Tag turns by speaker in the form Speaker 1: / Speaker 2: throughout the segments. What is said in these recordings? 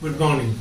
Speaker 1: good morning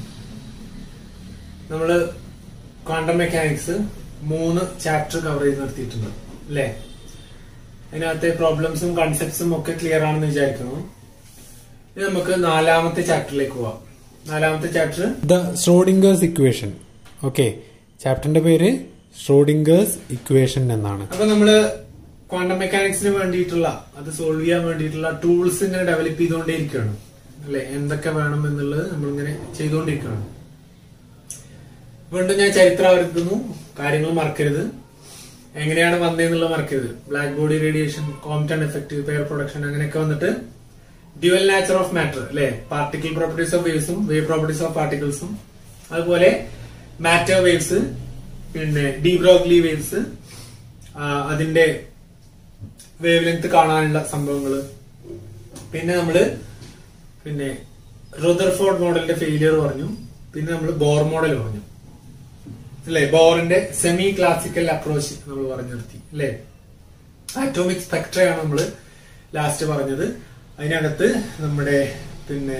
Speaker 1: നമ്മള് quantum mechanics മൂന്ന് chapter cover ചെയ്ത് നിർത്തിയിട്ടുണ്ട് അല്ലേ അതിനകത്തെ പ്രോബ്ലംസും കൺസെപ്റ്റ്സും ഒക്കെ ക്ലിയർ ആണെന്ന് വിചാരിക്കുന്നു ഇനി നമുക്ക് നാലാമത്തെ ചാപ്റ്ററിലേക്ക് പോവാം നാലാമത്തെ chapter
Speaker 2: the Schrodinger's equation okay ചാപ്റ്ററിന്റെ പേര് ഷ്രോഡിംഗേഴ്സ് ഇക്വേഷൻ എന്നാണ്
Speaker 1: അപ്പൊ നമ്മള് ക്വാണ്ടം മെക്കാനിക്സിന് വേണ്ടിയിട്ടുള്ള അത് സോൾവ് ചെയ്യാൻ വേണ്ടിയിട്ടുള്ള ടൂൾസ് ഇങ്ങനെ ഡെവലപ്പ് ചെയ്തുകൊണ്ടേയിരിക്കുകയാണ് അല്ലെ എന്തൊക്കെ വേണം എന്നുള്ളത് നമ്മളിങ്ങനെ ചെയ്തുകൊണ്ടിരിക്കുകയാണ് വീണ്ടും ഞാൻ ചരിത്രം ആവർത്തിക്കുന്നു കാര്യങ്ങൾ മറക്കരുത് എങ്ങനെയാണ് വന്നതെന്നുള്ളത് മറക്കരുത് black body radiation Compton effect pair production അങ്ങനെയൊക്കെ വന്നിട്ട് ഡ്യുവൽ നാച്ചർ ഓഫ് മാറ്റർ അല്ലെ പാർട്ടിക്കിൾ പ്രോപ്പർട്ടീസ് ഓഫ് വേവ്സും വേവ് പ്രോപ്പർട്ടീസ് ഓഫ് പാർട്ടിക്കിൾസും അതുപോലെ മാറ്റർ വേവ്സ് പിന്നെ ഡീബ്രോഗ്ലി വേവ്സ് അതിന്റെ വേവ് ലെങ്ത് കാണാനുള്ള സംഭവങ്ങള് പിന്നെ നമ്മള് പിന്നെ റുദർഫോർഡ് മോഡലിന്റെ ഫെയിലിയർ പറഞ്ഞു പിന്നെ നമ്മൾ ബോർ മോഡൽ പറഞ്ഞു അല്ലെ ബോറിന്റെ സെമി ക്ലാസിക്കൽ അപ്രോച്ച് നമ്മൾ പറഞ്ഞു നിർത്തി അല്ലെ ആറ്റോമിക് സ്പെക്ട്രയാണ് നമ്മൾ ലാസ്റ്റ് പറഞ്ഞത് അതിനകത്ത് നമ്മുടെ പിന്നെ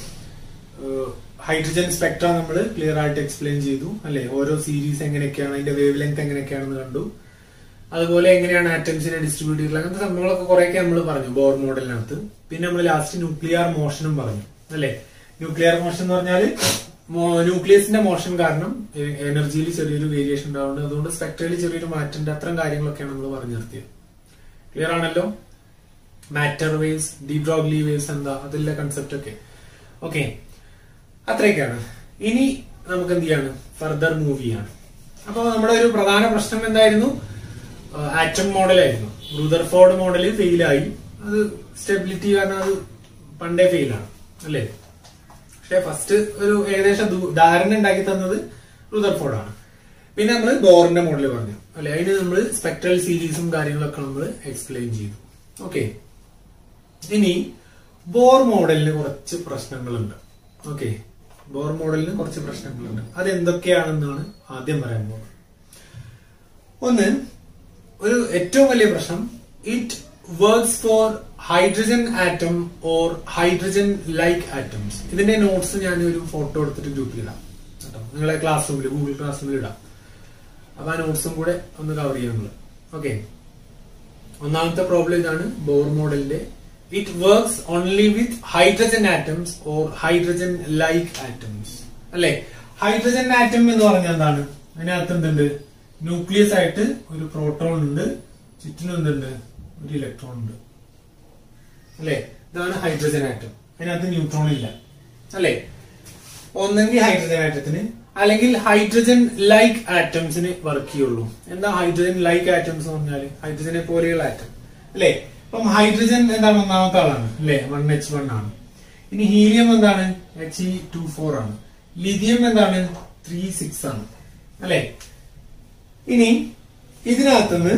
Speaker 1: ഹൈഡ്രജൻ സ്പെക്ട്ര നമ്മൾ ക്ലിയർ ആയിട്ട് എക്സ്പ്ലെയിൻ ചെയ്തു അല്ലെ ഓരോ സീരീസ് എങ്ങനെയൊക്കെയാണ് അതിന്റെ വേവ് ലെങ്ത് എങ്ങനെയൊക്കെയാണെന്ന് കണ്ടു അതുപോലെ എങ്ങനെയാണ് ആറ്റംസിനെ ഡിസ്ട്രിബ്യൂട്ട് ചെയ്തിട്ടുള്ളത് അങ്ങനത്തെ സംഭവങ്ങളൊക്കെ കുറെയൊക്കെ നമ്മൾ പറഞ്ഞു ബോർ മോഡലിനകത്ത് പിന്നെ നമ്മൾ ലാസ്റ്റ് ന്യൂക്ലിയർ മോഷനും പറഞ്ഞു അല്ലെ ന്യൂക്ലിയർ മോഷൻ എന്ന് പറഞ്ഞാൽ ന്യൂക്ലിയസിന്റെ മോഷൻ കാരണം എനർജിയിൽ ചെറിയൊരു വേരിയേഷൻ ഉണ്ടാവുന്നുണ്ട് അതുകൊണ്ട് സ്പെക്ട്രയിൽ ചെറിയൊരു മാറ്റമുണ്ട് അത്തരം കാര്യങ്ങളൊക്കെയാണ് നമ്മൾ പറഞ്ഞു നിർത്തിയത് ക്ലിയർ ആണല്ലോ മാറ്റർ വേവ്സ് ഡീബ്രോഗ്ലി വേവ്സ് എന്താ അതിലെ കൺസെപ്റ്റ് ഒക്കെ ഓക്കെ അത്രയൊക്കെയാണ് ഇനി നമുക്ക് എന്ത് ചെയ്യാണ് ഫർദർ മൂവ് ചെയ്യാണ് അപ്പൊ നമ്മുടെ ഒരു പ്രധാന പ്രശ്നം എന്തായിരുന്നു ആറ്റം മോഡലായിരുന്നു റുദർഫോർഡ് മോഡൽ ഫെയിലായി അത് സ്റ്റെബിലിറ്റി കാരണം അത് പണ്ടേ ഫെയിലാണ് അല്ലേ പക്ഷെ ഫസ്റ്റ് ഒരു ഏകദേശം ദൂ- ധാരണ ഉണ്ടാക്കി തന്നത് റുദർഫോർഡ് ആണ് പിന്നെ നമ്മൾ ബോറിന്റെ മോഡൽ പറഞ്ഞു അല്ലെ അതിന് നമ്മൾ സ്പെക്ട്രൽ സീരീസും കാര്യങ്ങളൊക്കെ നമ്മൾ എക്സ്പ്ലെയിൻ ചെയ്തു ഓക്കെ ഇനി ബോർ മോഡലിന് കുറച്ച് പ്രശ്നങ്ങളുണ്ട് ഓക്കെ ബോർ മോഡലിന് കുറച്ച് പ്രശ്നങ്ങളുണ്ട് അത് എന്തൊക്കെയാണെന്നാണ് ആദ്യം പറയാൻ പോകുന്നത് ഒന്ന് ഒരു ഏറ്റവും വലിയ പ്രശ്നം it works for hydrogen atom or hydrogen like atoms ഇതിന്റെ നോട്ട്സ് ഞാൻ ഒരു ഫോട്ടോ എടുത്തിട്ട് ഗ്രൂപ്പിൽ ഇടാം കേട്ടോ നിങ്ങളെ ക്ലാസ് റൂമിൽ ഗൂഗിൾ ക്ലാസ് റൂമിൽ ഇടാം അപ്പൊ ആ നോട്ട്സും കൂടെ ഒന്ന് കവർ ചെയ്യാൻ നമ്മൾ ഓക്കെ ഒന്നാമത്തെ പ്രോബ്ലം ഇതാണ് ബോർ മോഡലിന്റെ it works only with hydrogen atoms or hydrogen like atoms അല്ലെ ഹൈഡ്രജൻ ആറ്റം എന്ന് പറഞ്ഞാൽ എന്താണ് അതിനകത്ത് എന്തുണ്ട് ന്യൂക്ലിയസ് ആയിട്ട് ഒരു പ്രോട്ടോൺ ഉണ്ട് ചുറ്റിനും എന്തുണ്ട് ഒരു ഇലക്ട്രോൺ ഉണ്ട് അല്ലെ ഇതാണ് ഹൈഡ്രജൻ ആറ്റം അതിനകത്ത് ന്യൂട്രോൺ ഇല്ല അല്ലെ ഒന്നെങ്കിൽ ഹൈഡ്രജൻ ആറ്റത്തിന് അല്ലെങ്കിൽ ഹൈഡ്രജൻ ലൈക്ക് ആറ്റംസിന് വർക്ക് ചെയ്യുള്ളൂ എന്താ ഹൈഡ്രജൻ ലൈക്ക് ആറ്റംസ് എന്ന് പറഞ്ഞാല് ഹൈഡ്രജനെ പോലെയുള്ള ആറ്റം അല്ലെ ഇപ്പം ഹൈഡ്രജൻ എന്താണ് ഒന്നാമത്തെ ആളാണ് അല്ലെ വൺ എച്ച് വൺ ആണ് ഇനി ഹീലിയം എന്താണ് എച്ച് ഇ ടു ഫോർ ആണ് ലിഥിയം എന്താണ് ത്രീ സിക്സ് ആണ് അല്ലെ ഇനി ഇതിനകത്തുനിന്ന്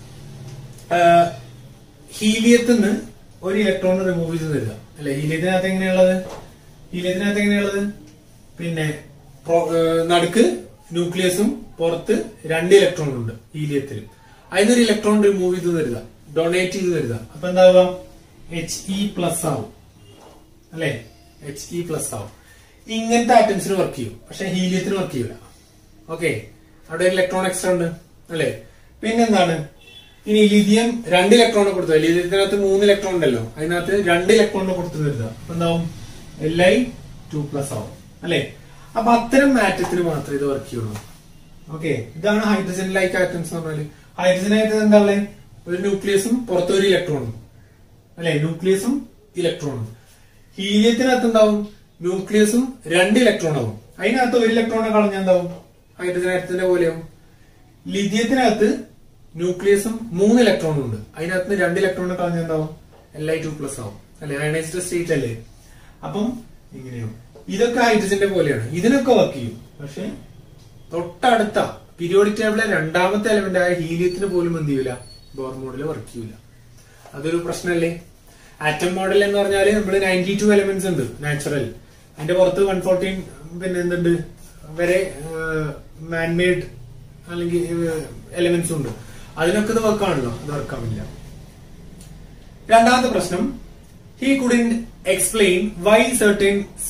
Speaker 1: ഹീലിയത്തിന്ന് ഒരു ഇലക്ട്രോൺ റിമൂവ് ചെയ്ത് തരിക അല്ലെ ഹീലിയത്തിനകത്ത് എങ്ങനെയുള്ളത് ഹീലിയത്തിനകത്ത് എങ്ങനെയുള്ളത് പിന്നെ പ്രോ- ഏഹ് നടുക്ക് ന്യൂക്ലിയസും പുറത്ത് രണ്ട് ഇലക്ട്രോൺ ഉണ്ട് ഹീലിയത്തിൽ അതിനൊരു ഇലക്ട്രോൺ റിമൂവ് ചെയ്ത് തരിക ഡൊണേറ്റ് ചെയ്ത് തരിക അപ്പൊ എന്താവുക എച്ച് ഇ പ്ലസ് ആവും അല്ലെ എച്ച് ഇ പ്ലസ് ആവും ഇങ്ങനത്തെ ആറ്റംസിന് വർക്ക് ചെയ്യും പക്ഷെ ഹീലിയത്തിന് വർക്ക് ചെയ്യൂല ഓക്കെ അവിടെ ഒരു ഇലക്ട്രോൺ എക്സ്ട്രാ ഉണ്ട് അല്ലെ പിന്നെന്താണ് ഇനി ലിഥിയം രണ്ട് ഇലക്ട്രോൺ കൊടുത്തു ലിഥിയത്തിനകത്ത് മൂന്ന് ഇലക്ട്രോൺ ഉണ്ടല്ലോ അതിനകത്ത് രണ്ട് ഇലക്ട്രോൺ കൊടുത്തു തരുക അപ്പൊ എന്താവും എൽ ഐ ടു പ്ലസ് ആവും അല്ലെ അപ്പൊ അത്തരം ആറ്റത്തിന് മാത്രമേ ഇത് വർക്ക് ചെയ്യുള്ളൂ ഓക്കെ ഇതാണ് ഹൈഡ്രജൻ ലൈക്ക് ആറ്റംസ് എന്ന് പറഞ്ഞാല് ഹൈഡ്രജൻ ആയിട്ട് എന്താ ഉള്ളത് ഒരു ന്യൂക്ലിയസും പുറത്ത് ഒരു ഇലക്ട്രോണും അല്ലെ ന്യൂക്ലിയസും ഇലക്ട്രോണും ഹീലിയത്തിനകത്ത് എന്താവും ന്യൂക്ലിയസും രണ്ട് ഇലക്ട്രോൺ ആവും അതിനകത്ത് ഒരു ഇലക്ട്രോണെ കളഞ്ഞാൽ എന്താവും ഹൈഡ്രജൻ ആറ്റത്തിന്റെ പോലെയാവും ലിഥിയത്തിനകത്ത് ന്യൂക്ലിയസും മൂന്ന് ഇലക്ട്രോണും ഉണ്ട് അതിനകത്ത് രണ്ട് ഇലക്ട്രോണെ കളഞ്ഞാൽ എന്താവും എൽ ഐ ടു പ്ലസ് ആവും അല്ലെ അയണൈസ്ഡ് സ്റ്റേറ്റ് അല്ലേ അപ്പം ഇങ്ങനെയാവും ഇതൊക്കെ ഹൈഡ്രജന്റെ പോലെയാണ് ഇതിനൊക്കെ വർക്ക് ചെയ്യും പക്ഷെ തൊട്ടടുത്ത പീരിയോഡിക് ടേബിളിലെ രണ്ടാമത്തെ എലമെന്റ് ആയ ഹീലിയത്തിന് പോലും എന്ത് ചെയ്യൂല ബോർ മോഡൽ വർക്ക് ചെയ്യൂല അതൊരു പ്രശ്നമല്ലേ ആറ്റം മോഡൽ എന്ന് പറഞ്ഞാല് നമ്മൾ നയൻറ്റി ടു എലമെന്റ്സ് ഉണ്ട് നാച്ചുറൽ അതിന്റെ പുറത്ത് വൺ ഫോർട്ടീൻ പിന്നെ എന്തുണ്ട് വരെ മാൻമെയ്ഡ് അല്ലെങ്കിൽ എലമെന്റ്സ് ഉണ്ട് അതിനൊക്കെ ഇത് വർക്കാണല്ലോ അത് വർക്കാവില്ല രണ്ടാമത്തെ പ്രശ്നം he couldn't explain why certain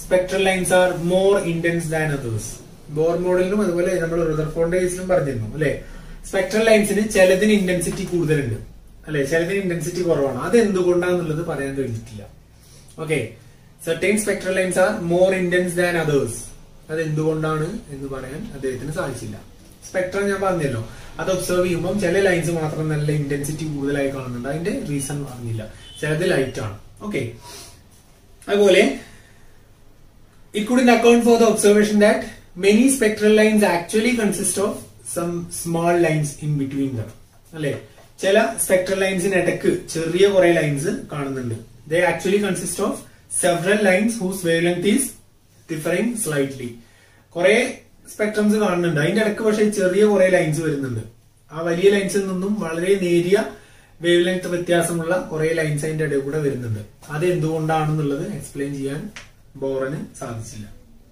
Speaker 1: spectral lines are more intense than others Bohr മോഡലിലും അതുപോലെ നമ്മൾ റുദർഫോണിന്റെ കേസിലും പറഞ്ഞിരുന്നു അല്ലെ സ്പെക്ട്രൽ ലൈൻസിന് ചിലതിന് ഇന്റൻസിറ്റി കൂടുതലുണ്ട് അല്ലെ ചിലതിന് ഇന്റൻസിറ്റി കുറവാണ് അത് എന്തുകൊണ്ടാന്നുള്ളത് പറയാൻ കഴിഞ്ഞിട്ടില്ല okay certain spectral lines are more intense than others അത് എന്തുകൊണ്ടാണ് എന്ന് പറയാൻ അദ്ദേഹത്തിന് സാധിച്ചില്ല സ്പെക്ട്രം ഞാൻ പറഞ്ഞല്ലോ അത് ഒബ്സർവ് ചെയ്യുമ്പോൾ ചില ലൈൻസ് മാത്രം നല്ല ഇന്റൻസിറ്റി കൂടുതലായി കാണുന്നുണ്ട് അതിന്റെ റീസൺ പറഞ്ഞില്ല ചിലത് ലൈറ്റ് ആണ് ഓക്കെ അതുപോലെ it couldn't account for the observation that many spectral lines actually consist of some small lines in between them അല്ലെ ചില സ്പെക്ട്രൽ ലൈൻസിന് ഇടയ്ക്ക് ചെറിയ കുറെ ലൈൻസ് കാണുന്നുണ്ട് they actually consist of several lines whose wavelength is differing slightly കുറെ spectrums കാണുന്നുണ്ട് അതിന്റെ ഇടയ്ക്ക് പക്ഷേ ചെറിയ കുറെ ലൈൻസ് വരുന്നുണ്ട് ആ വലിയ ലൈൻസിൽ നിന്നും വളരെ നേരിയ വേവ് ലെങ്ത് വ്യത്യാസമുള്ള കുറെ ലൈൻസ് അതിന്റെ ഇടയിൽ കൂടെ വരുന്നുണ്ട് അത് എന്തുകൊണ്ടാണെന്നുള്ളത് എക്സ്പ്ലെയിൻ ചെയ്യാൻ ബോറന് സാധിച്ചില്ല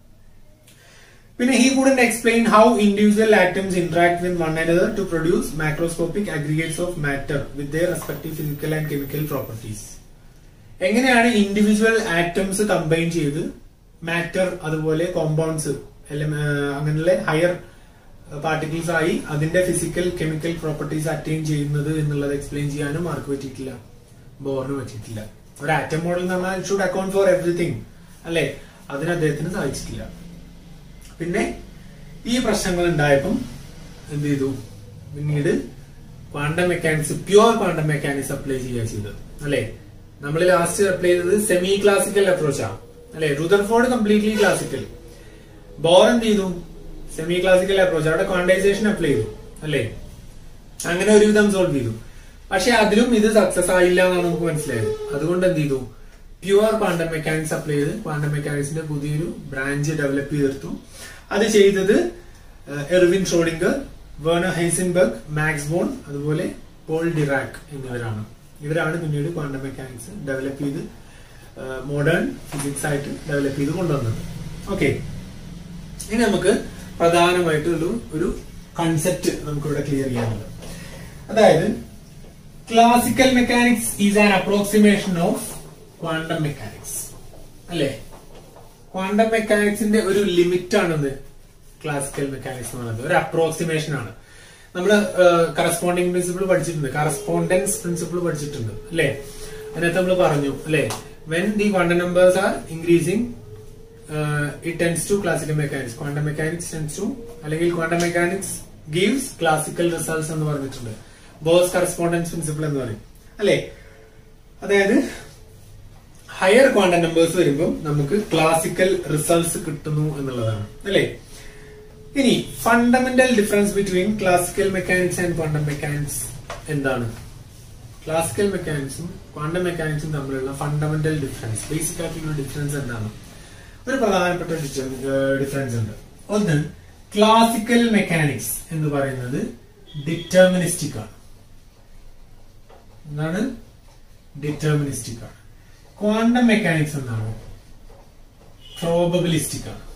Speaker 1: പിന്നെ he couldn't explain how individual atoms interact with one another to produce macroscopic aggregates of matter with their respective physical and chemical properties എങ്ങനെയാണ് ഇൻഡിവിജ്വൽ ആറ്റംസ് കമ്പൈൻ ചെയ്ത് മാറ്റർ അതുപോലെ കോമ്പൗണ്ട്സ് അങ്ങനെയുള്ള ഹയർ പാർട്ടിക്കിൾസ് ആയി അതിന്റെ ഫിസിക്കൽ കെമിക്കൽ പ്രോപ്പർട്ടീസ് അറ്റൈൻ ചെയ്യുന്നത് എന്നുള്ളത് explain ചെയ്യാനും mark പറ്റിയിട്ടില്ല ബോറിന് പറ്റിയിട്ടില്ല ഒരു ആറ്റം മോഡൽ എന്ന് പറഞ്ഞാൽ ഷുഡ് അക്കൗണ്ട് ഫോർ എവറിഥിങ് അല്ലെ അതിന് അദ്ദേഹത്തിന് സാധിച്ചിട്ടില്ല പിന്നെ ഈ പ്രശ്നങ്ങൾ ഉണ്ടായപ്പം എന്ത് ചെയ്തു പിന്നീട് quantum mechanics pure quantum mechanics apply ചെയ്യുക ചെയ്തത് അല്ലെ നമ്മൾ ലാസ്റ്റ് അപ്ലൈ ചെയ്തത് സെമി ക്ലാസിക്കൽ അപ്രോച്ചാണ് അല്ലെ റുദർഫോർഡ് കംപ്ലീറ്റ്ലി ക്ലാസിക്കൽ ബോർ എന്ത് ചെയ്തു സെമി ക്ലാസിക്കൽ അപ്രോച്ച് അവിടെ ക്വാണ്ടൈസേഷൻ അപ്ലൈ ചെയ്തു അല്ലെ അങ്ങനെ ഒരുവിധം സോൾവ് ചെയ്തു പക്ഷെ അതിലും ഇത് സക്സസ് ആയില്ല എന്നാണ് നമുക്ക് മനസ്സിലായത് അതുകൊണ്ട് എന്ത് ചെയ്തു പ്യുവർ ക്വാണ്ടം മെക്കാനിക്സ് അപ്ലൈ ചെയ്ത് ക്വാണ്ടം മെക്കാനിക്സിന്റെ പുതിയൊരു ബ്രാഞ്ച് ഡെവലപ്പ് ചെയ്തെടുത്തു അത് ചെയ്തത് Erwin Schrodinger Werner Heisenberg Max Born അതുപോലെ പോൾ ഡിറാക് എന്നിവരാണ് ഇവരാണ് പിന്നീട് ക്വാണ്ടം മെക്കാനിക്സ് ഡെവലപ്പ് ചെയ്ത് മോഡേൺ ഫിസിക്സ് ആയിട്ട് ഡെവലപ്പ് ചെയ്ത് കൊണ്ടുവന്നത് ഓക്കെ ഇനി നമുക്ക് പ്രധാനമായിട്ടുള്ള ഒരു കൺസെപ്റ്റ് നമുക്ക് ഇവിടെ ക്ലിയർ ചെയ്യാനുള്ളത് അതായത് classical mechanics is an approximation of quantum mechanics അല്ലേ ക്വാണ്ടം മെക്കാനിക്സിന്റെ ഒരു ലിമിറ്റ് ആണത് ക്ലാസിക്കൽ മെക്കാനിക്സ് എന്ന് പറയുന്നത് ഒരു അപ്രോക്സിമേഷൻ ആണ് നമ്മൾ കറസ്പോണ്ടിങ് പ്രിൻസിപ്പിൾ പഠിച്ചിട്ടുണ്ട് കറസ്പോണ്ടൻസ് പ്രിൻസിപ്പിൾ പഠിച്ചിട്ടുണ്ട് അല്ലേ അതിനകത്ത് നമ്മൾ പറഞ്ഞു അല്ലേ when the quantum numbers are increasing it tends to classical mechanics quantum mechanics tends to അല്ലെങ്കിൽ quantum mechanics gives classical results എന്ന് പറഞ്ഞിട്ടുണ്ട് ബോസ് കറസ്പോണ്ടൻസ് പ്രിൻസിപ്പിൾ എന്ന് പറയും അല്ലേ അതായത് ഹയർ ക്വാണ്ടം നമ്പേഴ്സ് വരുമ്പോൾ നമുക്ക് ക്ലാസിക്കൽ റിസൾട്ട്സ് കിട്ടുന്നു എന്നുള്ളതാണ് അല്ലേ ഇനി fundamental difference between classical mechanics and quantum mechanics എന്താണ് ക്ലാസിക്കൽ മെക്കാനിക്സും ക്വാണ്ടം മെക്കാനിക്സും തമ്മിലുള്ള ഫണ്ടമെന്റൽ ഡിഫറൻസ് ബേസിക് ആയിട്ടുള്ള ഡിഫറൻസ് എന്താണ് ഒരു പ്രധാനപ്പെട്ട ഡിഫറൻസ് ഉണ്ട് ഒന്ന് ക്ലാസിക്കൽ മെക്കാനിക്സ് എന്ന് പറയുന്നത് ഡിറ്റർമിനിസ്റ്റിക് ആണ് എന്താണ് ഡിറ്റർമിനിസ്റ്റിക് ആണ് ക്വാണ്ടം മെക്കാനിക്സ് എന്താണ് പ്രോബബിലിസ്റ്റിക് ആണ്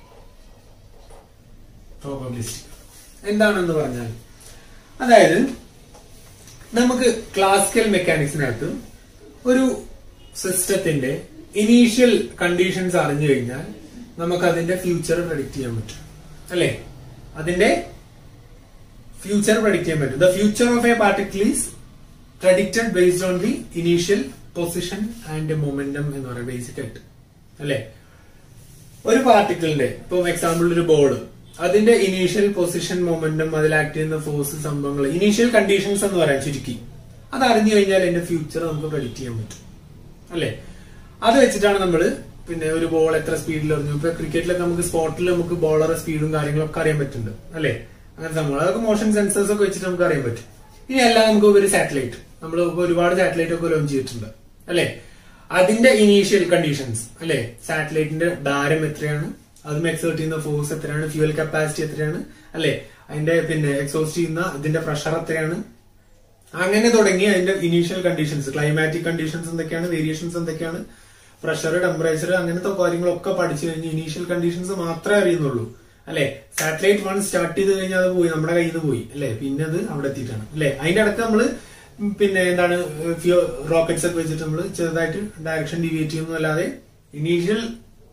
Speaker 1: പ്രോബബിലിസ്റ്റിക് എന്താണെന്ന് പറഞ്ഞാൽ അതായത് നമുക്ക് ക്ലാസിക്കൽ മെക്കാനിക്സിനകത്ത് ഒരു സിസ്റ്റത്തിന്റെ ഇനീഷ്യൽ കണ്ടീഷൻസ് അറിഞ്ഞു കഴിഞ്ഞാൽ നമുക്ക് അതിന്റെ ഫ്യൂച്ചർ പ്രഡിക്റ്റ് ചെയ്യാൻ പറ്റും അല്ലേ അതിന്റെ ഫ്യൂച്ചർ പ്രഡിക്റ്റ് ചെയ്യാൻ പറ്റും the future of a particle is predicted based on the initial position and momentum എന്ന് പറയും ബേസിക് ആയിട്ട് അല്ലെ ഒരു പാർട്ടിക്കിളിന്റെ ഇപ്പൊ എക്സാമ്പിൾ ഒരു ബോൾ അതിന്റെ ഇനീഷ്യൽ പൊസിഷൻ മൊമെന്റം അതിൽ ആക്ട് ചെയ്യുന്ന ഫോഴ്സ് സംഭവങ്ങൾ ഇനീഷ്യൽ കണ്ടീഷൻസ് എന്ന് പറയാം ചുരുക്കി അത് അറിഞ്ഞു കഴിഞ്ഞാൽ അതിന്റെ ഫ്യൂച്ചർ നമുക്ക് പ്രഡിക്റ്റ് ചെയ്യാൻ പറ്റും അല്ലെ അത് വെച്ചിട്ടാണ് നമ്മൾ പിന്നെ ഒരു ബോൾ എത്ര സ്പീഡിൽ എറിഞ്ഞു ഇപ്പൊ ക്രിക്കറ്റിലൊക്കെ നമുക്ക് സ്പോട്ടിൽ നമുക്ക് ബോളർ സ്പീഡും കാര്യങ്ങളൊക്കെ അറിയാൻ പറ്റുന്നുണ്ട് അല്ലെ അങ്ങനെ സംഭവം അതൊക്കെ മോഷൻ സെൻസേഴ്സ് ഒക്കെ വെച്ചിട്ട് നമുക്ക് അറിയാൻ പറ്റും ഇനി എല്ലാം നമുക്ക് ഒരു സാറ്റലൈറ്റ് നമ്മൾ ഒരുപാട് സാറ്റലൈറ്റ് ഒക്കെ ലോഞ്ച് ചെയ്തിട്ടുണ്ട് അല്ലെ അതിന്റെ ഇനീഷ്യൽ കണ്ടീഷൻസ് അല്ലെ സാറ്റലൈറ്റിന്റെ ഭാരം എത്രയാണ് അതും എക്സേർട്ട് ചെയ്യുന്ന ഫോഴ്സ് എത്രയാണ് ഫ്യൂവൽ കപ്പാസിറ്റി എത്രയാണ് അല്ലെ അതിന്റെ പിന്നെ എക്സോസ്റ്റ് ചെയ്യുന്ന അതിന്റെ പ്രഷർ എത്രയാണ് അങ്ങനെ തുടങ്ങി അതിന്റെ ഇനീഷ്യൽ കണ്ടീഷൻസ് ക്ലൈമാറ്റിക് കണ്ടീഷൻസ് എന്തൊക്കെയാണ് വേരിയേഷൻസ് എന്തൊക്കെയാണ് പ്രഷർ ടെമ്പറേച്ചർ അങ്ങനത്തെ കാര്യങ്ങളൊക്കെ പഠിച്ചു കഴിഞ്ഞ് ഇനീഷ്യൽ കണ്ടീഷൻസ് മാത്രമേ അറിയുന്നുള്ളൂ അല്ലെ സാറ്റലൈറ്റ് വൺ സ്റ്റാർട്ട് ചെയ്ത് കഴിഞ്ഞാൽ അത് പോയി നമ്മുടെ കയ്യിൽ നിന്ന് പോയി അല്ലെ പിന്നെ അത് അവിടെ എത്തിയിട്ടാണ് അല്ലെ അതിന്റെ ഇടയ്ക്ക് നമ്മള് പിന്നെ എന്താണ് റോക്കറ്റ്സ് ഒക്കെ വെച്ചിട്ട് നമ്മൾ ചെറുതായിട്ട് ഡയറക്ഷൻ ഡിവിയേറ്റ് ചെയ്യുന്നു അല്ലാതെ ഇനീഷ്യൽ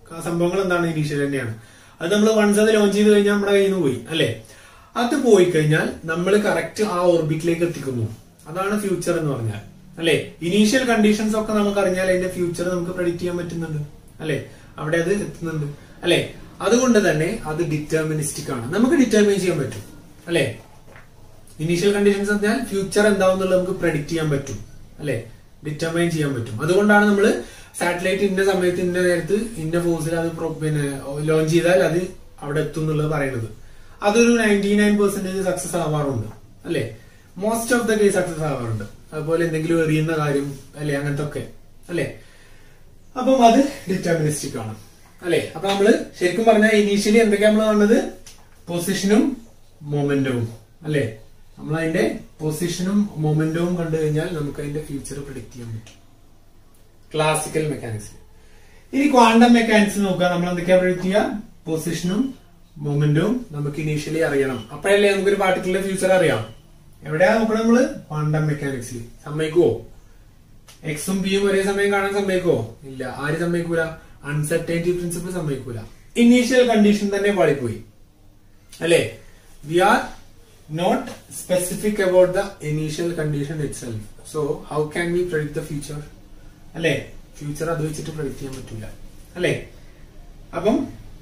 Speaker 1: ആ സംഭവങ്ങൾ എന്താണ് ഇനീഷ്യൽ തന്നെയാണ് അത് നമ്മൾ വൺസ് അത് ലോഞ്ച് ചെയ്ത് കഴിഞ്ഞാൽ നമ്മുടെ കയ്യിൽ നിന്ന് പോയി അല്ലെ അത് പോയി കഴിഞ്ഞാൽ നമ്മൾ കറക്റ്റ് ആ ഓർബിറ്റിലേക്ക് എത്തിക്കുന്നു അതാണ് ഫ്യൂച്ചർ എന്ന് പറഞ്ഞാൽ അല്ലെ ഇനീഷ്യൽ കണ്ടീഷൻസ് ഒക്കെ നമുക്ക് അറിഞ്ഞാൽ അതിന്റെ ഫ്യൂച്ചർ നമുക്ക് പ്രഡിക്ട് ചെയ്യാൻ പറ്റുന്നുണ്ട് അല്ലെ അവിടെ അത് എത്തുന്നുണ്ട് അല്ലെ അതുകൊണ്ട് തന്നെ അത് ഡിറ്റർമിനിസ്റ്റിക് ആണ് നമുക്ക് ഡിറ്റർമിൻ ചെയ്യാൻ പറ്റും അല്ലെ ഇനീഷ്യൽ കണ്ടീഷൻസ് പറഞ്ഞാൽ ഫ്യൂച്ചർ എന്താവും എന്നുള്ളത് നമുക്ക് പ്രഡിക്ട് ചെയ്യാൻ പറ്റും അല്ലെ ഡിറ്റർമൈൻ ചെയ്യാൻ പറ്റും അതുകൊണ്ടാണ് നമ്മൾ സാറ്റലൈറ്റ് ഇന്ന സമയത്ത് ഇന്ന നേരത്ത് ഇന്ന ഫോഴ്സിൽ അത് പ്രൊ- പിന്നെ ലോഞ്ച് ചെയ്താൽ അത് അവിടെ എത്തും എന്നുള്ളത് പറയുന്നത് അതൊരു നയൻറ്റി നയൻ പെർസെന്റേജ് സക്സസ് ആവാറുണ്ട് അല്ലെ most of the case success ആവാറുണ്ട് അതുപോലെ എന്തെങ്കിലും എറിയുന്ന കാര്യം അല്ലെ അങ്ങനത്തെ ഒക്കെ അല്ലെ അപ്പം അത് ഡിറ്റർമിനിസ്റ്റിക് ആണ് അല്ലെ അപ്പൊ നമ്മള് ശരിക്കും പറഞ്ഞാൽ ഇനീഷ്യലി എന്തൊക്കെയാ നമ്മൾ കാണുന്നത് പൊസിഷനും മൊമെന്റവും അല്ലെ നമ്മൾ അതിന്റെ പൊസിഷനും മൊമെന്റവും കണ്ടു കഴിഞ്ഞാൽ നമുക്ക് അതിന്റെ ഫ്യൂച്ചർ പ്രഡിക്ട് ചെയ്യാൻ പറ്റും ക്ലാസിക്കൽ മെക്കാനിക്സ് ഇനി ക്വാണ്ടം മെക്കാനിക്സ് നോക്കുക നമ്മൾ എന്തൊക്കെയാ പ്രഡിക്ട് ചെയ്യുക പൊസിഷനും മൊമെന്റവും നമുക്ക് ഇനീഷ്യലി അറിയണം അപ്പോഴല്ലേ നമുക്കൊരു പാർട്ടിക്കുലർ ഫ്യൂച്ചർ അറിയാം എവിടെയാ നോക്കണം നമ്മള് ക്വാണ്ടം മെക്കാനിക്സിൽ സമ്മതിക്കുവോ എക്സും ബിയും ഒരേ സമയം കാണാൻ സമ്മതിക്കോ ഇല്ല ആര് സമ്മതിക്കൂല അൺസർട്ടൈനിറ്റി പ്രിൻസിപ്പിൾ സമ്മതിക്കൂല ഇനീഷ്യൽ കണ്ടീഷൻ തന്നെ പാളിപ്പോയി അല്ലെ we are not specific about the initial condition itself so how can we predict the future അല്ലെ ഫ്യൂച്ചർ അത് വെച്ചിട്ട് പ്രഡിക്ട് ചെയ്യാൻ പറ്റൂല അല്ലെ അപ്പം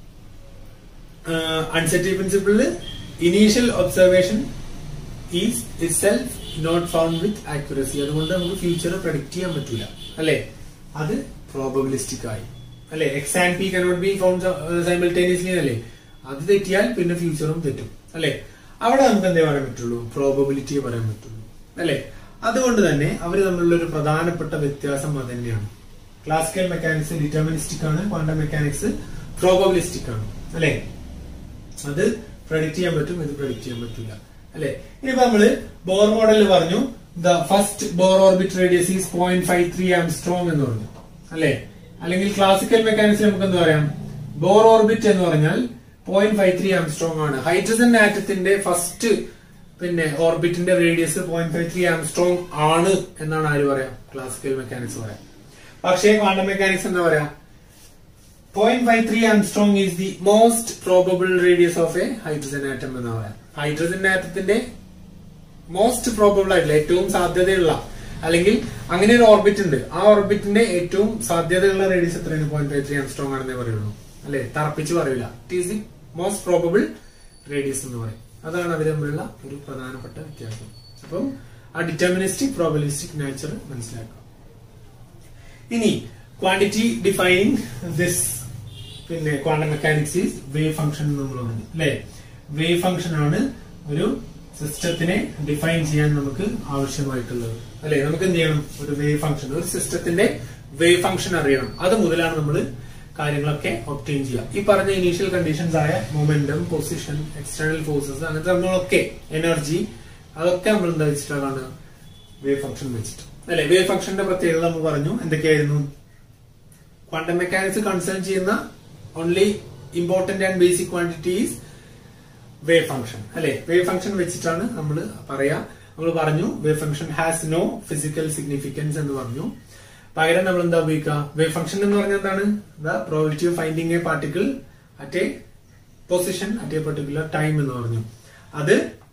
Speaker 1: അൺസർട്ടി പ്രിൻസിപ്പിളില് initial observation is itself not found with accuracy അതുകൊണ്ട് നമുക്ക് ഫ്യൂച്ചർ പ്രഡിക്ട് ചെയ്യാൻ പറ്റില്ല അല്ലെ അത് പ്രോബബിലിസ്റ്റിക് ആയി അല്ലെ X and P cannot be found simultaneously അല്ലേ അത് തെറ്റിയാൽ പിന്നെ ഫ്യൂച്ചറും തെറ്റും അല്ലെ അവിടെ നമുക്ക് എന്തേ പറയാൻ പറ്റുള്ളൂ പ്രോബബിലിറ്റി പറയാൻ പറ്റുള്ളൂ അല്ലെ അതുകൊണ്ട് തന്നെ അവർ തമ്മിലുള്ള ഒരു പ്രധാനപ്പെട്ട വ്യത്യാസം അത് തന്നെയാണ് ക്ലാസിക്കൽ മെക്കാനിക്സ് ഡിറ്റർമിനിസ്റ്റിക് ആണ് ക്വാണ്ടം മെക്കാനിക്സ് പ്രോബബിലിസ്റ്റിക് ആണ് അല്ലെ അത് പ്രഡിക്ട് ചെയ്യാൻ പറ്റും ഇത് പ്രഡിക്ട് ചെയ്യാൻ പറ്റില്ല അല്ലെ ഇനിയിപ്പോ നമ്മള് ബോർ മോഡലിൽ പറഞ്ഞു the first Bohr orbit radius is point five three angstrom എന്ന് പറഞ്ഞു അല്ലെ അല്ലെങ്കിൽ ക്ലാസിക്കൽ മെക്കാനിക്സ് നമുക്ക് എന്താ പറയാം ബോർ ഓർബിറ്റ് എന്ന് പറഞ്ഞാൽ പോയിന്റ് ഫൈവ് ത്രീ ആംസ്ട്രോങ് ആണ് ഹൈഡ്രജൻ ആറ്റത്തിന്റെ ഫസ്റ്റ് പിന്നെ ഓർബിറ്റിന്റെ radius point five three angstrom ആണ് എന്നാണ് ആര് പറയാം ക്ലാസിക്കൽ മെക്കാനിക്സ് പറയാം പക്ഷേ ക്വാണ്ടം മെക്കാനിക്സ് എന്താ പറയാ point five three angstrom is the most probable radius of a hydrogen atom എന്ന് പറയാം ഹൈഡ്രജൻ ആറ്റത്തിന്റെ മോസ്റ്റ് പ്രോബബിൾ ആയിട്ടുള്ള ഏറ്റവും സാധ്യതയുള്ള അല്ലെങ്കിൽ അങ്ങനെ ഒരു ഓർബിറ്റ് ഉണ്ട് ആ ഓർബിറ്റിന്റെ ഏറ്റവും സാധ്യതയുള്ള റേഡിയസ് എത്രയാണ് പോയിന്റ് ഫൈവ് ത്രീ ആംസ്ട്രോങ് ആണെന്നേ പറയുള്ളൂ അല്ലെ തറപ്പിച്ച് പറയില്ല it is the most probable radius എന്ന് പറയും അതാണ് അവർ തമ്മിലുള്ള ഒരു പ്രധാനപ്പെട്ട വ്യത്യാസം അപ്പം ആ ഡിറ്റർമിനിസ്റ്റിക് പ്രോബബിലിസ്റ്റിക് നേച്ചർ മനസ്സിലാക്കുക ഇനി ക്വാണ്ടിറ്റി ഡിഫൈനിങ് ദിസ് പിന്നെ quantum mechanics is wave function എന്ന് നമ്മൾ പറഞ്ഞു അല്ലെ വേവ് ഫംഗ്ഷൻ ആണ് ഒരു സിസ്റ്റത്തിനെ ഡിഫൈൻ ചെയ്യാൻ നമുക്ക് ആവശ്യമായിട്ടുള്ളത് അല്ലെ നമുക്ക് എന്ത് ചെയ്യണം ഒരു വേവ് ഫംഗ്ഷൻ ഒരു സിസ്റ്റത്തിന്റെ വേവ് ഫംഗ്ഷൻ അറിയണം അത് മുതലാണ് നമ്മൾ കാര്യങ്ങളൊക്കെ ഒപ്റ്റെയിൻ ചെയ്യുക ഈ പറഞ്ഞ ഇനീഷ്യൽ കണ്ടീഷൻസ് ആയ മൊമെന്റം പൊസിഷൻ എക്സ്റ്റേണൽ ഫോഴ്സസ് അങ്ങനത്തെ നമ്മളൊക്കെ എനർജി അതൊക്കെ നമ്മൾ എന്താ വെച്ചിട്ടാണ് കാണുക വേവ് ഫംഗ്ഷൻ വെച്ചിട്ട് അല്ലെ വേവ് ഫംഗ്ഷന്റെ പ്രത്യേകത നമ്മൾ പറഞ്ഞു എന്തൊക്കെയായിരുന്നു ക്വാണ്ടം മെക്കാനിക്സ് കൺസേൺ ചെയ്യുന്ന only important and basic quantities wave function അല്ലെ വേവ് ഫംഗ്ഷൻ വെച്ചിട്ടാണ് നമ്മൾ പറയാ നമ്മൾ പറഞ്ഞു wave function has no physical significance എന്ന് പറഞ്ഞു പകരം നമ്മൾ എന്താ ഉപയോഗിക്കുക വേവ് ഫംഗ്ഷൻ എന്ന് പറഞ്ഞാൽ എന്താണ് the probability of finding a particle at a position at a particular time എന്ന് പറഞ്ഞു അത്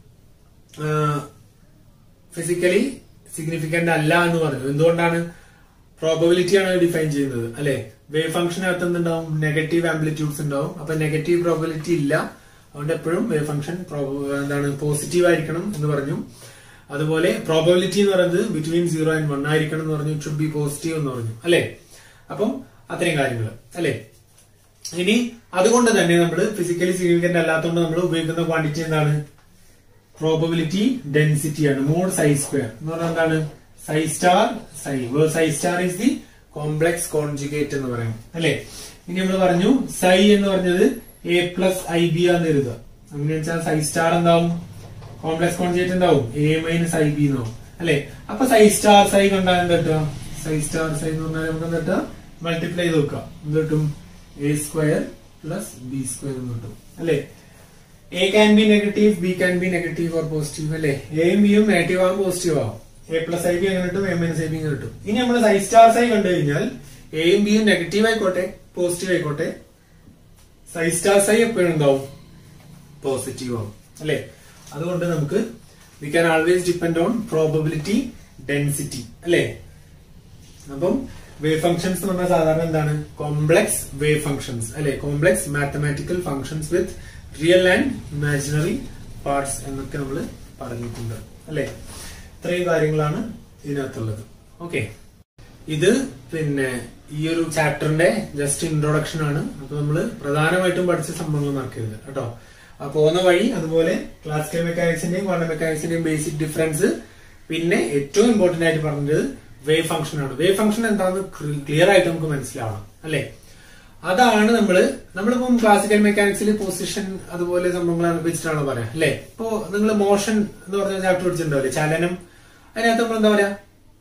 Speaker 1: ഫിസിക്കലി സിഗ്നിഫിക്കന്റ് അല്ല എന്ന് പറഞ്ഞു എന്തുകൊണ്ടാണ് പ്രോബബിലിറ്റി ആണ് ഡിഫൈൻ ചെയ്യുന്നത് അല്ലെ വേവ് ഫംഗ്ഷനകത്ത് എന്തുണ്ടാവും നെഗറ്റീവ് ആംപ്ലിറ്റ്യൂഡ്സ് ഉണ്ടാവും അപ്പൊ നെഗറ്റീവ് പ്രോബബിലിറ്റി ഇല്ല അതുകൊണ്ട് എപ്പോഴും വേവ് ഫംഗ്ഷൻ എന്താണ് പോസിറ്റീവ് ആയിരിക്കണം എന്ന് പറഞ്ഞു അതുപോലെ പ്രോബബിലിറ്റി എന്ന് പറയുന്നത് ബിറ്റ്വീൻ സീറോ ആൻഡ് വൺ ആയിരിക്കണം എന്ന് പറഞ്ഞു ഇറ്റ് ഷുഡ് ബി പോസിറ്റീവ് എന്ന് പറഞ്ഞു അല്ലെ അപ്പം അത്രയും കാര്യങ്ങൾ അല്ലെ ഇനി അതുകൊണ്ട് തന്നെ നമ്മൾ ഫിസിക്കലി സിഗ്നിഫിക്കന്റ് അല്ലാത്തതുകൊണ്ട് നമ്മൾ ഉപയോഗിക്കുന്ന ക്വാണ്ടിറ്റി എന്താണ് പ്രോബബിലിറ്റി ഡെൻസിറ്റി ആണ് മോഡ് സൈ സ്ക്വയർ എന്ന് പറഞ്ഞാൽ എന്താണ് psi star psi psi star is the complex conjugate എന്ന് പറയും അല്ലെ ഇനി നമ്മൾ പറഞ്ഞു സൈ എന്ന് പറഞ്ഞത് എ പ്ലസ് ഐ ബി ആന്ന് എഴുതുക അങ്ങനെ വെച്ചാൽ സൈ സ്റ്റാർ എന്താവും കോംപ്ലക്സ് കോൺജുഗേറ്റ് എന്താവും എ മൈനസ് ഐ ബി എന്നാവും അല്ലെ അപ്പൊ സൈ സ്റ്റാർ സൈ കണ്ടാൽ എന്താ കിട്ടുക സൈ സ്റ്റാർ സൈ എന്ന് പറഞ്ഞാൽ നമുക്ക് എന്താ കിട്ടുക മൾട്ടിപ്ലൈ ചെയ്ത് നോക്കുക എന്ത് കിട്ടും A square plus B square എന്ന് കിട്ടും അല്ലെ A can be negative B can be negative or positive അല്ലെ എയും ബിയും നെഗറ്റീവ് ആവും പോസിറ്റീവ് ആവും എ പ്ലസ് ഐ ബി അങ്ങനെ കിട്ടും എ മൈനസ് ഐ ബി അങ്ങനെ കിട്ടും ഇനി നമ്മൾ സൈ സ്റ്റാർ സൈ കണ്ടു കഴിഞ്ഞാൽ എയും ബിയും നെഗറ്റീവ് ആയിക്കോട്ടെ പോസിറ്റീവ് ആയിക്കോട്ടെ സൈ സ്റ്റാർ സൈ എപ്പോഴും ഉണ്ടാവും പോസിറ്റീവ് ആവും അല്ലെ അതുകൊണ്ട് നമുക്ക് we can always depend on probability density അല്ലെ അപ്പം വേവ് ഫംഗ്ഷൻസ് എന്ന് പറഞ്ഞാൽ സാധാരണ എന്താണ് കോംപ്ലക്സ് വേവ് ഫംഗ്ഷൻസ് അല്ലെ complex mathematical functions with real and imaginary parts എന്നൊക്കെ നമ്മൾ പറഞ്ഞിട്ടുണ്ട് അല്ലെ ഇത്രയും കാര്യങ്ങളാണ് ഇതിനകത്തുള്ളത് ഓക്കെ ഇത് പിന്നെ ഈ ഒരു ചാപ്റ്ററിന്റെ ജസ്റ്റ് ഇൻട്രൊഡക്ഷൻ ആണ് അപ്പൊ നമ്മൾ പ്രധാനമായിട്ടും പഠിച്ച സംഭവങ്ങൾ മറക്കരുത് കേട്ടോ ആ പോകുന്ന വഴി അതുപോലെ ക്ലാസിക്കൽ മെക്കാനിക്സിന്റെയും ക്വാണ്ടം മെക്കാനിക്സിന്റെയും ബേസിക് ഡിഫറൻസ് പിന്നെ ഏറ്റവും ഇമ്പോർട്ടന്റ് ആയിട്ട് പറഞ്ഞത് വേവ് ഫംഗ്ഷൻ ആണ് വേവ് ഫംഗ്ഷൻ എന്താണെന്ന് ക്ലിയർ ആയിട്ട് നമുക്ക് മനസ്സിലാവണം അല്ലെ അതാണ് നമ്മള് നമ്മളിപ്പം ക്ലാസിക്കൽ മെക്കാനിക്സിൽ പൊസിഷൻ അതുപോലെ സംഭവങ്ങൾ വെച്ചിട്ടാണ് പറയാം അല്ലെ ഇപ്പോ നിങ്ങൾ മോഷൻ എന്ന് പറഞ്ഞ ചാപ്റ്റർ പഠിച്ചിട്ടുണ്ടാവില്ലേ ചലനം അതിനകത്ത് നമ്മൾ എന്താ പറയാ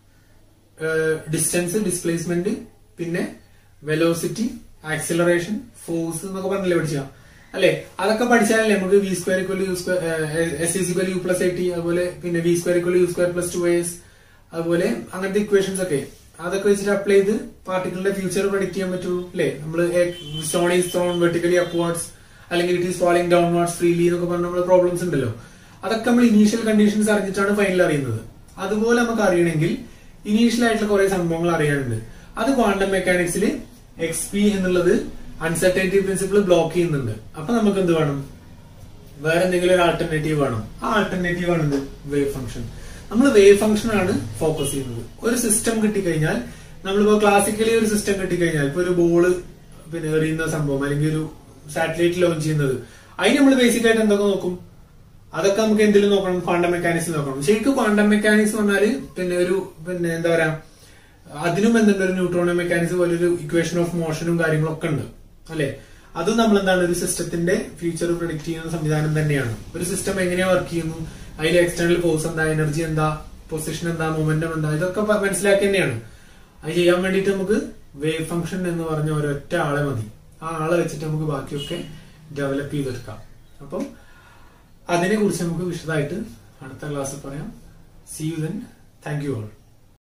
Speaker 1: ഡിസ്റ്റൻസ് ഡിസ്പ്ലേസ്മെന്റ് പിന്നെ വെലോസിറ്റി ആക്സിലറേഷൻ ഫോഴ്സ് എന്നൊക്കെ പറഞ്ഞില്ലേ പഠിച്ചാ അല്ലെ അതൊക്കെ പഠിച്ചാലല്ലേ നമുക്ക് V square equal U square S is equal U plus A T അതുപോലെ പിന്നെ V square equal U square plus two S അതുപോലെ അങ്ങനത്തെ ഇക്വേഷൻസ് ഒക്കെ അതൊക്കെ വെച്ചിട്ട് അപ്ലൈ ചെയ്ത് പാർട്ടിക്കിളിന്റെ ഫ്യൂച്ചർ പ്രഡിക്ട് ചെയ്യാൻ പറ്റുള്ളൂ അല്ലെ നമ്മൾ stone is thrown vertically upwards അല്ലെങ്കിൽ it is falling downwards freely എന്നൊക്കെ പറഞ്ഞ നമ്മൾ പ്രോബ്ലംസ് ഉണ്ടല്ലോ അതൊക്കെ നമ്മൾ ഇനീഷ്യൽ കണ്ടീഷൻസ് അറിഞ്ഞിട്ടാണ് ഫൈനൽ അറിയുന്നത് അതുപോലെ നമുക്ക് അറിയണമെങ്കിൽ ഇനീഷ്യൽ ആയിട്ടുള്ള കുറെ സംഭവങ്ങൾ അറിയാനുണ്ട് അത് ക്വാണ്ടം മെക്കാനിക്സിൽ എക്സ് പി എന്നുള്ളത് അൺസർട്ടനിറ്റി പ്രിൻസിപ്പിൾ ബ്ലോക്ക് ചെയ്യുന്നുണ്ട് അപ്പൊ നമുക്ക് എന്ത് വേണം വേറെ എന്തെങ്കിലും ഒരു ആൾട്ടർനേറ്റീവ് വേണം ആ ആൾട്ടർനേറ്റീവ് ആണ് എന്ത് വേവ് ഫംഗ്ഷൻ നമ്മൾ വേവ് ഫംഗ്ഷൻ ആണ് ഫോക്കസ് ചെയ്യുന്നത് ഒരു സിസ്റ്റം കിട്ടിക്കഴിഞ്ഞാൽ നമ്മളിപ്പോ ക്ലാസിക്കലി ഒരു സിസ്റ്റം കിട്ടിക്കഴിഞ്ഞാൽ ഇപ്പൊ ഒരു ബോള് പിന്നെ എറിയുന്ന സംഭവം അല്ലെങ്കിൽ ഒരു സാറ്റലൈറ്റ് ലോഞ്ച് ചെയ്യുന്നത് അതിന് നമ്മൾ ബേസിക് ആയിട്ട് എന്തൊക്കെ നോക്കും അതൊക്കെ നമുക്ക് എന്തെങ്കിലും നോക്കണം ക്വാണ്ടം മെക്കാനിക്സ് നോക്കണം ശരിക്കും ക്വാണ്ടം മെക്കാനിക്സ് പറഞ്ഞാല് പിന്നെ ഒരു പിന്നെ എന്താ പറയാ അതിനും എന്തുണ്ട് ഒരു ന്യൂട്രോണോ മെക്കാനിക്സ് പോലെ ഒരു ഇക്വേഷൻ ഓഫ് മോഷനും കാര്യങ്ങളൊക്കെ ഉണ്ട് അല്ലെ അതും നമ്മൾ എന്താണ് ഒരു സിസ്റ്റത്തിന്റെ ഫ്യൂച്ചർ പ്രൊഡിക്ട് ചെയ്യുന്ന സംവിധാനം തന്നെയാണ് ഒരു സിസ്റ്റം എങ്ങനെയാ വർക്ക് ചെയ്യുന്നു അതിലെ എക്സ്റ്റേണൽ ഫോഴ്സ് എന്താ എനർജി എന്താ പൊസിഷൻ എന്താ മൊമെന്റം എന്താ ഇതൊക്കെ പ- മനസ്സിലാക്കി തന്നെയാണ് അത് ചെയ്യാൻ വേണ്ടിയിട്ട് നമുക്ക് വേവ് ഫംഗ്ഷൻ എന്ന് പറഞ്ഞ ഒരൊറ്റ ആളെ മതി ആ ആളെ വെച്ചിട്ട് നമുക്ക് ബാക്കിയൊക്കെ ഡെവലപ്പ് ചെയ്തെടുക്കാം അപ്പം അതിനെ കുറിച്ച് നമുക്ക് വിശദമായിട്ട് അടുത്ത ക്ലാസ്സിൽ പറയാം see you then thank you all